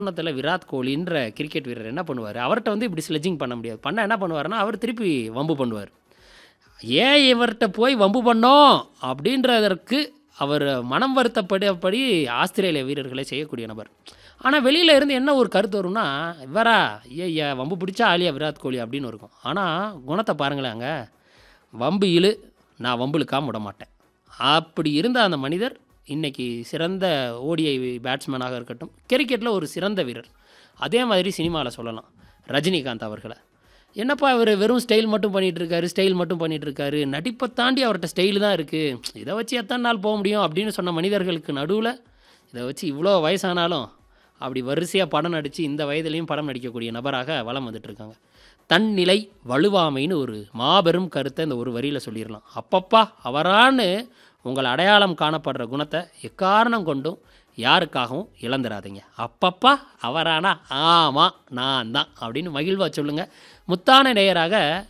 தருணத்தில் விராட் கோலின்ற கிரிக்கெட் வீரர் என்ன பண்ணுவார் அவர்கிட்ட வந்து இப்படி ஸ்லெட்ஜிங் பண்ண முடியாது பண்ண என்ன பண்ணுவாருன்னா அவர் திருப்பி வம்பு பண்ணுவார் ஏன் இவர்கிட்ட போய் வம்பு பண்ணோம் அப்படின்றதற்கு அவர் மனம் வருத்தப்படபடி ஆஸ்திரேலிய வீரர்களை செய்யக்கூடிய நபர் ஆனால் வெளியில் இருந்து என்ன ஒரு கருத்து வரும்னா இவரா ஐயா வம்பு பிடிச்சா ஆலியா விராட் கோலி அப்படின்னு இருக்கும் ஆனால் குணத்தை பாருங்களேன் அங்கே வம்பு இழு நான் வம்புலுக்காம விட மாட்டேன் அப்படி இருந்த அந்த மனிதர் இன்னைக்கு சிறந்த ஓடிஐ பேட்ஸ்மேனாக இருக்கட்டும் கிரிக்கெட்டில் ஒரு சிறந்த வீரர் அதே மாதிரி சினிமாவில் சொல்லலாம் ரஜினிகாந்த் அவர்களை என்னப்பா இவர் வெறும் ஸ்டைல் மட்டும் பண்ணிட்டு இருக்காரு ஸ்டைல் மட்டும் பண்ணிட்டு இருக்காரு நடிப்பை தாண்டி அவர்கிட்ட ஸ்டைல் தான் இருக்குது இதை வச்சு எத்தனை நாள் போக முடியும் அப்படின்னு சொன்ன மனிதர்களுக்கு நடுவில் இதை வச்சு இவ்வளோ வயசானாலும் அப்படி வரிசையாக படம் நடித்து இந்த வயதிலையும் படம் நடிக்கக்கூடிய நபராக வலம் வந்துட்டு இருக்காங்க தன்னிலை வலுவாமைன்னு ஒரு மாபெரும் கருத்தை இந்த ஒரு வரியில் சொல்லிடலாம் அப்பப்பா அவரான்னு உங்கள் அடையாளம் காணப்படுற குணத்தை எக்காரணம் கொண்டும் யாருக்காகவும் இழந்துடாதீங்க அப்பப்பா அவரானா ஆமாம் நான் தான் அப்படின்னு மகிழ்வா சொல்லுங்கள் முத்தான நேயராக